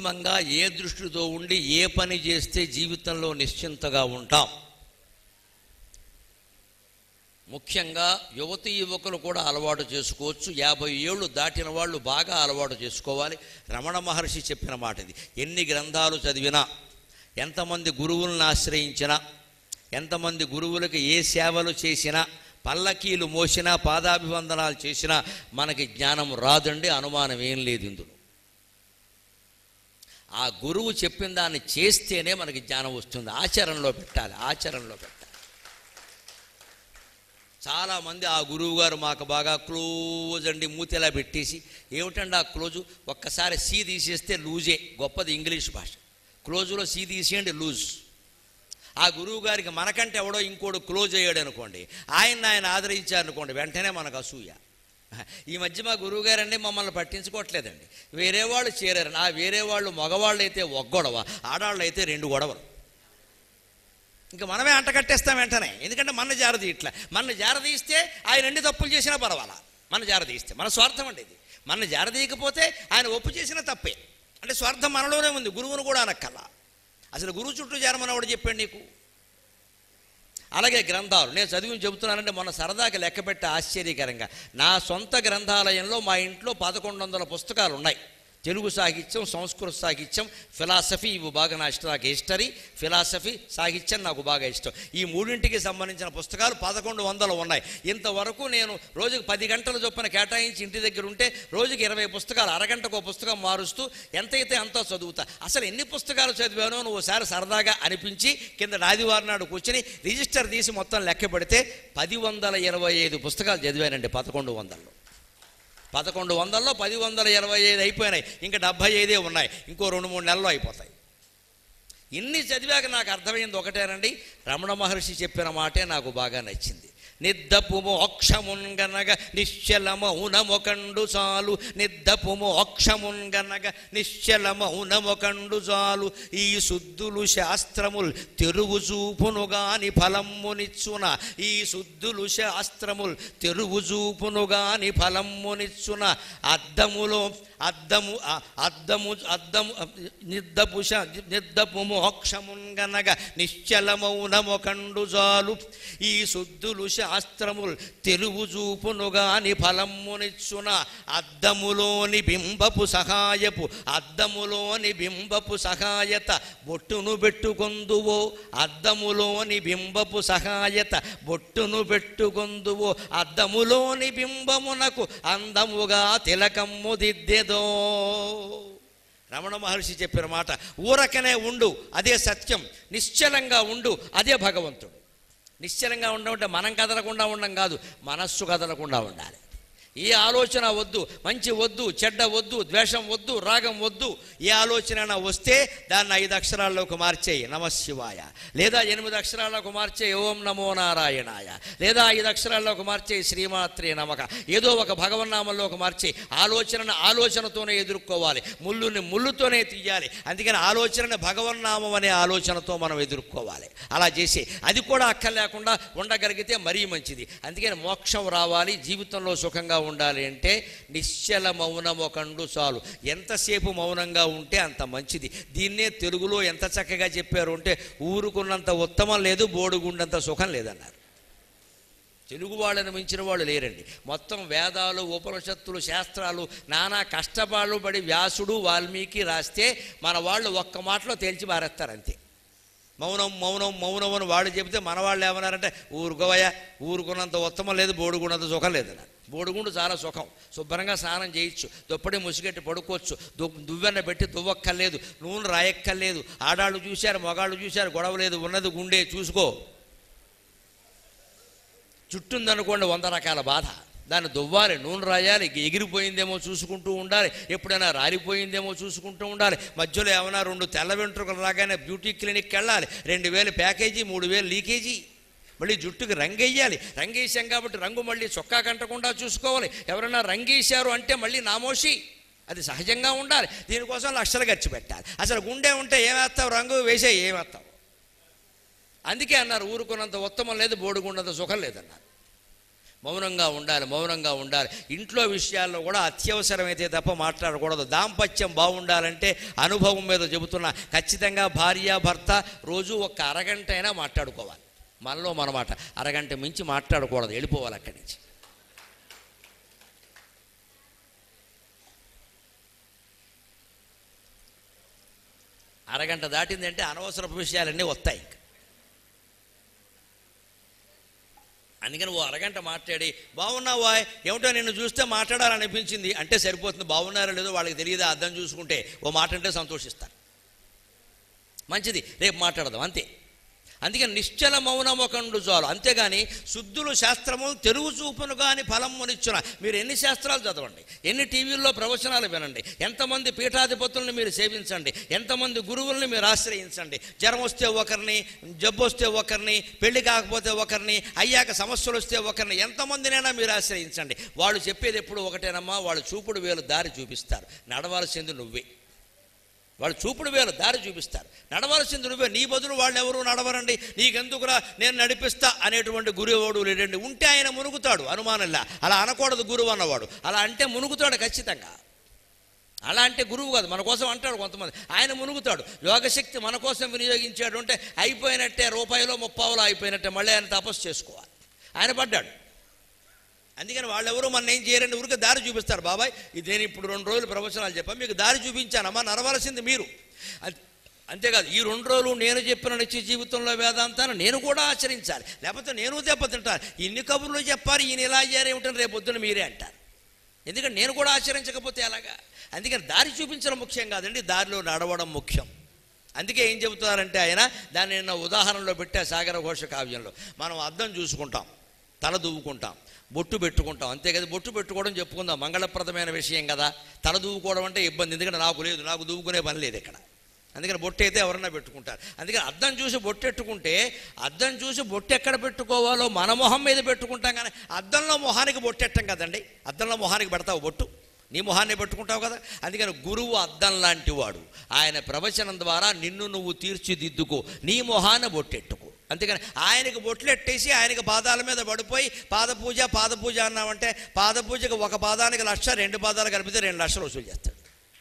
అంతిమంగా ఏ దృష్టితో ఉండి ఏ పని చేస్తే జీవితంలో నిశ్చింతగా ఉంటాం ముఖ్యంగా యువతి యువకులు కూడా అలవాటు చేసుకోవచ్చు యాభై ఏళ్ళు దాటిన వాళ్ళు బాగా అలవాటు చేసుకోవాలి రమణ మహర్షి చెప్పిన మాట ఇది ఎన్ని గ్రంథాలు చదివినా ఎంతమంది గురువులను ఆశ్రయించినా ఎంతమంది గురువులకు ఏ సేవలు చేసినా పల్లకీలు మోసినా పాదాభివందనాలు చేసినా మనకి జ్ఞానం రాదండి అనుమానం ఏం లేదు ఇందులో ఆ గురువు చెప్పిన దాన్ని చేస్తేనే మనకి జ్ఞానం వస్తుంది ఆచరణలో పెట్టాలి ఆచరణలో పెట్టాలి చాలామంది ఆ గురువు గారు మాకు బాగా క్లోజ్ అండి మూతిలా పెట్టేసి ఏమిటండి ఆ క్లోజు ఒక్కసారి సీ తీసేస్తే లూజే గొప్పది ఇంగ్లీష్ భాష క్లోజులో సీ తీసేయండి లూజ్ ఆ గురువు గారికి మనకంటే ఎవడో ఇంకోడు క్లోజ్ అయ్యాడు అనుకోండి ఆయన ఆయన ఆదరించారు అనుకోండి వెంటనే మనకు అసూయ ఈ మధ్య మా గురువు గారండి మమ్మల్ని పట్టించుకోవట్లేదండి వేరే వాళ్ళు చేరారు ఆ వేరే వాళ్ళు మగవాళ్ళు అయితే ఒక గొడవ ఆడవాళ్ళు అయితే రెండు గొడవలు ఇంకా మనమే అంట కట్టేస్తాం వెంటనే ఎందుకంటే మన జారది ఇట్లా మన జారదీస్తే ఆయన ఎన్ని తప్పులు చేసినా పర్వాలా మన జారదీస్తే మన స్వార్థం అండి ఇది మన జారదీయకపోతే ఆయన ఒప్పు చేసిన తప్పే అంటే స్వార్థం మనలోనే ఉంది గురువును కూడా అనక్కల్లా అసలు గురువు చుట్టూ చేరమని ఎవడు చెప్పాడు నీకు అలాగే గ్రంథాలు నేను చదివి చెబుతున్నానంటే మొన్న సరదాకి లెక్కపెట్టే ఆశ్చర్యకరంగా నా సొంత గ్రంథాలయంలో మా ఇంట్లో పదకొండు వందల పుస్తకాలు ఉన్నాయి తెలుగు సాహిత్యం సంస్కృత సాహిత్యం ఫిలాసఫీ ఇవి బాగా నా ఇష్టం నాకు హిస్టరీ ఫిలాసఫీ సాహిత్యం నాకు బాగా ఇష్టం ఈ మూడింటికి సంబంధించిన పుస్తకాలు పదకొండు వందలు ఉన్నాయి ఇంతవరకు నేను రోజుకు పది గంటల చొప్పున కేటాయించి ఇంటి దగ్గర ఉంటే రోజుకి ఇరవై పుస్తకాలు అరగంటకు ఒక పుస్తకం మారుస్తూ ఎంతైతే అంతా చదువుతా అసలు ఎన్ని పుస్తకాలు చదివానో నువ్వు ఒకసారి సరదాగా అనిపించి కింద ఆదివారం నాడు కూర్చొని రిజిస్టర్ తీసి మొత్తం లెక్క పెడితే పది వందల ఇరవై ఐదు పుస్తకాలు చదివానండి పదకొండు వందల్లో పదకొండు వందల్లో పది వందల ఇరవై ఐదు అయిపోయినాయి ఇంకా డెబ్భై ఐదే ఉన్నాయి ఇంకో రెండు మూడు నెలల్లో అయిపోతాయి ఇన్ని చదివాక నాకు అర్థమైంది ఒకటేనండి రమణ మహర్షి చెప్పిన మాటే నాకు బాగా నచ్చింది నిద్దపు మోక్షమున్గనగ నిశ్చలమౌనమొకండు చాలు నిద్దపు మోక్షమున్గనగ నిశ్చలమౌనమొకండు చాలు ఈ శుద్ధులు శాస్త్రముల్ తెరువు చూపును గాని ఫలమ్మునిచ్చున ఈ శుద్ధులు శాస్త్రముల్ తెరువు చూపును గాని ఫలమ్మునిచ్చున అద్దములో అద్దము అ- అద్దము అద్దము నిద్దపు శ- నిద్దపు మోక్షమున్గనగ నిశ్చలమౌనమొకండు చాలు ఈ శుద్ధులు శాస్త్రముల్ తెలుగు చూపునుగాని ఫలమ్మునిచ్చున అద్దములోని బింబపు సహాయపు అద్దములోని బింబపు సహాయత బొట్టును పెట్టుకొందువో అద్దములోని బింబపు సహాయత బొట్టును పెట్టుకొందువో అద్దములోని బింబమునకు అందముగా తిలకమ్ము దిద్దెదో రమణ మహర్షి చెప్పిన మాట ఊరకనే ఉండు అదే సత్యం నిశ్చలంగా ఉండు అదే భగవంతుడు నిశ్చలంగా ఉండడం అంటే మనం కదలకుండా ఉండం కాదు మనస్సు కదలకుండా ఉండాలి ఏ ఆలోచన వద్దు మంచి వద్దు చెడ్డ వద్దు ద్వేషం వద్దు రాగం వద్దు ఏ ఆలోచన వస్తే దాన్ని ఐదు అక్షరాల్లోకి మార్చేయి నమశివాయ లేదా ఎనిమిది అక్షరాలకు మార్చే ఓం నమో నారాయణాయ లేదా ఐదు అక్షరాల్లోకి మార్చే శ్రీమాత్రే నమక ఏదో ఒక భగవన్నామంలోకి మార్చే ఆలోచనను ఆలోచనతోనే ఎదుర్కోవాలి ముళ్ళుని ముళ్ళుతోనే తీయాలి అందుకని ఆలోచనని భగవన్నామం అనే ఆలోచనతో మనం ఎదుర్కోవాలి అలా చేసి అది కూడా అక్కర్లేకుండా ఉండగలిగితే మరీ మంచిది అందుకని మోక్షం రావాలి జీవితంలో సుఖంగా ఉండాలి అంటే నిశ్చల మౌనం ఒకండు చాలు ఎంతసేపు మౌనంగా ఉంటే అంత మంచిది దీన్నే తెలుగులో ఎంత చక్కగా చెప్పారు అంటే ఊరుకున్నంత ఉత్తమం లేదు బోడుగుండంత సుఖం లేదన్నారు తెలుగు వాళ్ళని మించిన వాళ్ళు లేరండి మొత్తం వేదాలు ఉపనిషత్తులు శాస్త్రాలు నానా కష్టపాళ్ళు పడి వ్యాసుడు వాల్మీకి రాస్తే మన వాళ్ళు ఒక్క మాటలో తేల్చి మారేస్తారు అంతే మౌనం మౌనం మౌనం అని వాడు చెబితే మన వాళ్ళు ఏమన్నారంటే ఊరుకోవయ్య ఊరుకున్నంత ఉత్తమం లేదు బోడుకున్నంత సుఖం లేదన్నారు బోడుగుండు చాలా సుఖం శుభ్రంగా స్నానం చేయొచ్చు దుప్పటి ముసిగెట్టి పడుకోవచ్చు దు దువ్వెన్న పెట్టి దువ్వక్కర్లేదు నూనె రాయక్కర్లేదు ఆడాళ్ళు చూశారు మగాళ్ళు చూశారు గొడవ లేదు ఉన్నది గుండె చూసుకో చుట్టుందనుకోండి వంద రకాల బాధ దాన్ని దువ్వాలి నూనె రాయాలి ఎగిరిపోయిందేమో చూసుకుంటూ ఉండాలి ఎప్పుడైనా రాలిపోయిందేమో చూసుకుంటూ ఉండాలి మధ్యలో ఏమైనా రెండు తెల్ల వెంట్రుకలు రాగానే బ్యూటీ క్లినిక్కి వెళ్ళాలి రెండు వేలు ప్యాకేజీ మూడు వేలు లీకేజీ మళ్ళీ జుట్టుకి రంగు వేయాలి రంగు వేసాం కాబట్టి రంగు మళ్ళీ చొక్కా కంటకుండా చూసుకోవాలి ఎవరైనా రంగు వేశారు అంటే మళ్ళీ నామోషి అది సహజంగా ఉండాలి దీనికోసం లక్షలు ఖర్చు పెట్టాలి అసలు గుండె ఉంటే ఏమేస్తావు రంగు వేసే ఏమేస్తావు అందుకే అన్నారు ఊరుకున్నంత ఉత్తమం లేదు బోడుకున్నంత సుఖం లేదన్నారు మౌనంగా ఉండాలి మౌనంగా ఉండాలి ఇంట్లో విషయాల్లో కూడా అత్యవసరమైతే తప్ప మాట్లాడకూడదు దాంపత్యం బాగుండాలంటే అనుభవం మీద చెబుతున్నా ఖచ్చితంగా భార్య భర్త రోజు ఒక అరగంట అయినా మాట్లాడుకోవాలి మనలో మన మాట అరగంట మించి మాట్లాడకూడదు వెళ్ళిపోవాలి అక్కడి నుంచి అరగంట దాటిందంటే అనవసరపు విషయాలన్నీ వస్తాయి ఇంక. అందుకని ఓ అరగంట మాట్లాడి బాగున్నావా ఏమిటో నిన్ను చూస్తే మాట్లాడాలనిపించింది అంటే సరిపోతుంది బాగున్నారో లేదో వాళ్ళకి తెలియదా అర్థం చూసుకుంటే ఓ మాట అంటే సంతోషిస్తారు మంచిది రేపు మాట్లాడదాం అంతే అందుకని నిశ్చల మౌనమొకండు చాలు అంతేగాని శుద్ధులు శాస్త్రము తెలుగు చూపును కానీ ఫలమునిచ్చున మీరు ఎన్ని శాస్త్రాలు చదవండి ఎన్ని టీవీల్లో ప్రవచనాలు వినండి ఎంతమంది పీఠాధిపతుల్ని మీరు సేవించండి ఎంతమంది గురువుల్ని మీరు ఆశ్రయించండి జ్వరం వస్తే ఒకరిని జబ్బు వస్తే ఒకరిని పెళ్లి కాకపోతే ఒకరిని అయ్యాక సమస్యలు వస్తే ఒకరిని ఎంతమందినైనా మీరు ఆశ్రయించండి వాళ్ళు చెప్పేది ఎప్పుడు ఒకటేనమ్మా వాళ్ళు చూపుడు వేలు దారి చూపిస్తారు నడవాల్సింది నువ్వే వాళ్ళు చూపుడు వేలు దారి చూపిస్తారు నడవలసింది నువ్వే నీ బదులు వాళ్ళు ఎవరు నడవరండి నీకెందుకురా నేను నడిపిస్తా అనేటువంటి గురువుడు లేడండి ఉంటే ఆయన మునుగుతాడు అనుమానంలా అలా అనకూడదు గురువు అన్నవాడు అలా అంటే మునుగుతాడు ఖచ్చితంగా అలా అంటే గురువు కాదు మన కోసం అంటాడు కొంతమంది ఆయన మునుగుతాడు యోగశక్తి మన కోసం వినియోగించాడు అంటే అయిపోయినట్టే రూపాయలో ముప్పావులో అయిపోయినట్టే మళ్ళీ ఆయన తపస్సు చేసుకోవాలి ఆయన పడ్డాడు అందుకని వాళ్ళెవరూ మన ఏం చేయరండి ఊరికే దారి చూపిస్తారు బాబాయ్ ఇది నేను ఇప్పుడు రెండు రోజులు ప్రవచనాలు చెప్పాను మీకు దారి చూపించానమ్మా నడవలసింది మీరు అం- అంతేకాదు ఈ రెండు రోజులు నేను చెప్పిన నిత్య జీవితంలో వేదాంతాన్ని నేను కూడా ఆచరించాలి లేకపోతే నేను దెబ్బతింటాను ఇన్ని కబుర్లు చెప్పారు ఈయన ఇలా అయ్యారు ఏమిటని రేపు పొద్దున మీరే అంటారు ఎందుకంటే నేను కూడా ఆచరించకపోతే ఎలాగా అందుకని దారి చూపించడం ముఖ్యం కాదండి దారిలో నడవడం ముఖ్యం అందుకే ఏం చెబుతున్నారంటే ఆయన దాన్ని నిన్న ఉదాహరణలో పెట్టే సాగర ఘోష కావ్యంలో మనం అద్దం చూసుకుంటాం తల దువ్వుకుంటాం బొట్టు పెట్టుకుంటాం అంతే కదా బొట్టు పెట్టుకోవడం చెప్పుకుందాం మంగళప్రదమైన విషయం కదా తల దువ్వుకోవడం అంటే ఇబ్బంది ఎందుకంటే నాకు లేదు నాకు దువ్వుకునే పని లేదు ఇక్కడ అందుకని బొట్టు అయితే ఎవరన్నా పెట్టుకుంటారు అందుకని అద్దం చూసి బొట్టు పెట్టుకుంటే అద్దం చూసి బొట్టు ఎక్కడ పెట్టుకోవాలో మన మొహం మీద పెట్టుకుంటాం కానీ అద్దంలో మొహానికి బొట్టెట్టం కదండి అద్దంలో మొహానికి పెడతావు బొట్టు నీ మొహాన్ని పెట్టుకుంటావు కదా అందుకని గురువు అద్దం లాంటి వాడు ఆయన ప్రవచనం ద్వారా నిన్ను నువ్వు తీర్చిదిద్దుకో నీ మొహాన్ని బొట్టెట్టుకో అంతేగాని ఆయనకు బొట్లు ఎట్టేసి ఆయనకు పాదాల మీద పడిపోయి పాద పూజ పాద పూజ అన్నామంటే పాద పూజకు ఒక పాదానికి లక్ష రెండు పాదాలు కలిపితే రెండు లక్షలు వసూలు చేస్తాడు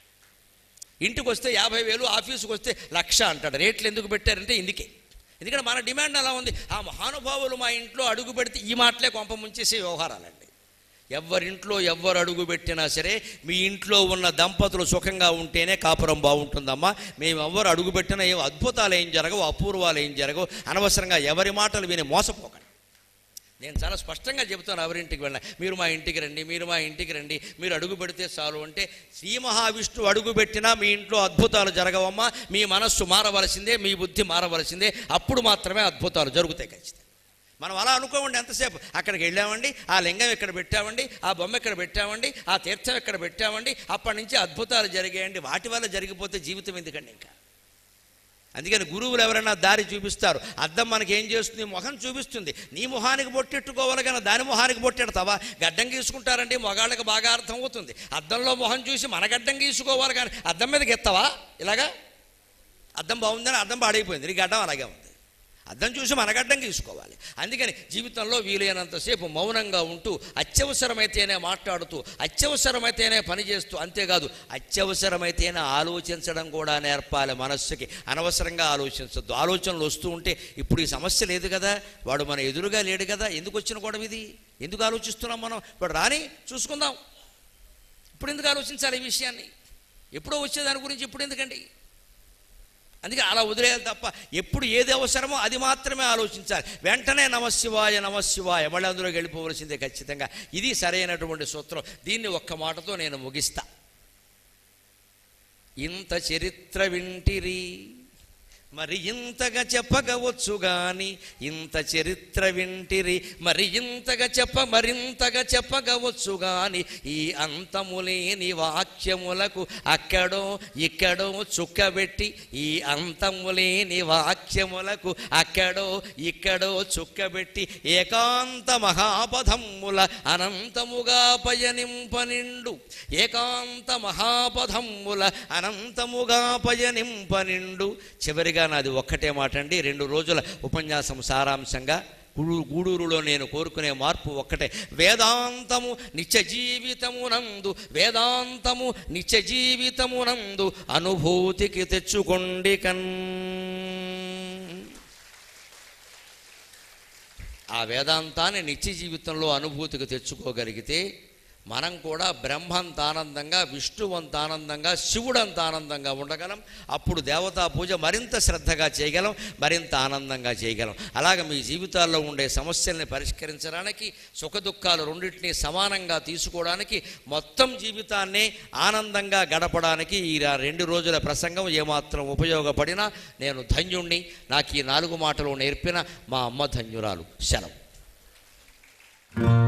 ఇంటికి వస్తే యాభై వేలు ఆఫీసుకు వస్తే లక్ష అంటాడు రేట్లు ఎందుకు పెట్టారంటే ఇందుకే ఎందుకంటే మన డిమాండ్ అలా ఉంది ఆ మహానుభావులు మా ఇంట్లో అడుగు పెడితే ఈ మాటలే కొంప ముంచేసే వ్యవహారాలండి ఎవరింట్లో ఎవరు అడుగు పెట్టినా సరే మీ ఇంట్లో ఉన్న దంపతులు సుఖంగా ఉంటేనే కాపురం బాగుంటుందమ్మా మేము ఎవరు అడుగు పెట్టినా ఏం అద్భుతాలు ఏం జరగవు అపూర్వాలు ఏం జరగవు అనవసరంగా ఎవరి మాటలు విని మోసపోకండి నేను చాలా స్పష్టంగా చెబుతాను ఎవరింటికి వెళ్ళిన మీరు మా ఇంటికి రండి మీరు మా ఇంటికి రండి మీరు అడుగు పెడితే చాలు అంటే శ్రీ మహావిష్ణువు అడుగు పెట్టినా మీ ఇంట్లో అద్భుతాలు జరగవమ్మా మీ మనస్సు మారవలసిందే మీ బుద్ధి మారవలసిందే అప్పుడు మాత్రమే అద్భుతాలు జరుగుతాయి ఖచ్చితంగా మనం అలా అనుకోమండి ఎంతసేపు అక్కడికి వెళ్ళామండి ఆ లింగం ఇక్కడ పెట్టామండి ఆ బొమ్మ ఇక్కడ పెట్టామండి ఆ తీర్థం ఇక్కడ పెట్టామండి అప్పటి నుంచి అద్భుతాలు జరిగాయండి వాటి వల్ల జరిగిపోతే జీవితం ఎందుకండి ఇంకా అందుకని గురువులు ఎవరైనా దారి చూపిస్తారు అద్దం మనకి ఏం చేస్తుంది మొహం చూపిస్తుంది నీ మొహానికి బొట్టెట్టుకోవాలి కానీ దాని మొహానికి బొట్టెడతావా గడ్డం గీసుకుంటారండి మొగాళ్ళకి బాగా అర్థం అవుతుంది అద్దంలో మొహం చూసి మన గడ్డం గీసుకోవాలి కానీ అద్దం మీద గెత్తవా ఇలాగా అద్దం బాగుందని అద్దం పాడైపోయింది నీ గడ్డం అలాగే ఉంది అద్దం చూసి మన గడ్డం గీసుకోవాలి అందుకని జీవితంలో వీలైనంతసేపు మౌనంగా ఉంటూ అత్యవసరమైతేనే మాట్లాడుతూ అత్యవసరమైతేనే పని చేస్తూ అంతేకాదు అత్యవసరమైతేనే ఆలోచించడం కూడా నేర్పాలి మనస్సుకి అనవసరంగా ఆలోచించద్దు ఆలోచనలు వస్తూ ఉంటే ఇప్పుడు ఈ సమస్య లేదు కదా వాడు మన ఎదురుగా లేడు కదా ఎందుకు వచ్చిన గొడవ ఇది ఎందుకు ఆలోచిస్తున్నాం మనం ఇప్పుడు రాని చూసుకుందాం ఇప్పుడు ఎందుకు ఆలోచించాలి ఈ విషయాన్ని ఎప్పుడో వచ్చే దాని గురించి ఇప్పుడు ఎందుకండి అందుకే అలా వదిలేయాలి తప్ప ఎప్పుడు ఏది అవసరమో అది మాత్రమే ఆలోచించాలి వెంటనే నమశివాయ నమశివాయ మళ్ళీ అందులోకి వెళ్ళిపోవలసిందే ఖచ్చితంగా ఇది సరైనటువంటి సూత్రం దీన్ని ఒక్క మాటతో నేను ముగిస్తా ఇంత చరిత్ర వింటిరి మరి ఇంతగా చెప్పగవచ్చు గాని ఇంత చరిత్ర వింటిరి మరి ఇంతగా చెప్ప మరింతగా చెప్పగవచ్చు గాని ఈ అంతములేని వాక్యములకు అక్కడో ఇక్కడో చుక్కబెట్టి ఈ అంతములేని వాక్యములకు అక్కడో ఇక్కడో చుక్కబెట్టి ఏకాంత మహాపథమ్ముల అనంతముగా పయనింపనిండు ఏకాంత మహాపథమ్ముల అనంతముగా పయనింపనిండు చివరిగా నాది ఒక్కటే మాట అండి రెండు రోజుల ఉపన్యాసం సారాంశంగా గూడు- గూడూరులో నేను కోరుకునే మార్పు ఒక్కటే వేదాంతము నిత్య జీవితమునందు వేదాంతము నిత్య జీవితమునందు అనుభూతికి తెచ్చుకొండి కన్ ఆ వేదాంతాన్ని నిత్య జీవితంలో అనుభూతికి తెచ్చుకోగలిగితే మనం కూడా బ్రహ్మంత ఆనందంగా విష్ణువంత ఆనందంగా శివుడంత ఆనందంగా ఉండగలం అప్పుడు దేవతా పూజ మరింత శ్రద్ధగా చేయగలం మరింత ఆనందంగా చేయగలం అలాగ మీ జీవితాల్లో ఉండే సమస్యల్ని పరిష్కరించడానికి సుఖదుఖాలు రెండింటినీ సమానంగా తీసుకోవడానికి మొత్తం జీవితాన్నే ఆనందంగా గడపడానికి ఈ రా- రెండు రోజుల ప్రసంగం ఏమాత్రం ఉపయోగపడినా నేను ధన్యుణ్ణి నాకు ఈ నాలుగు మాటలు నేర్పిన మా అమ్మ ధన్యురాలు శరం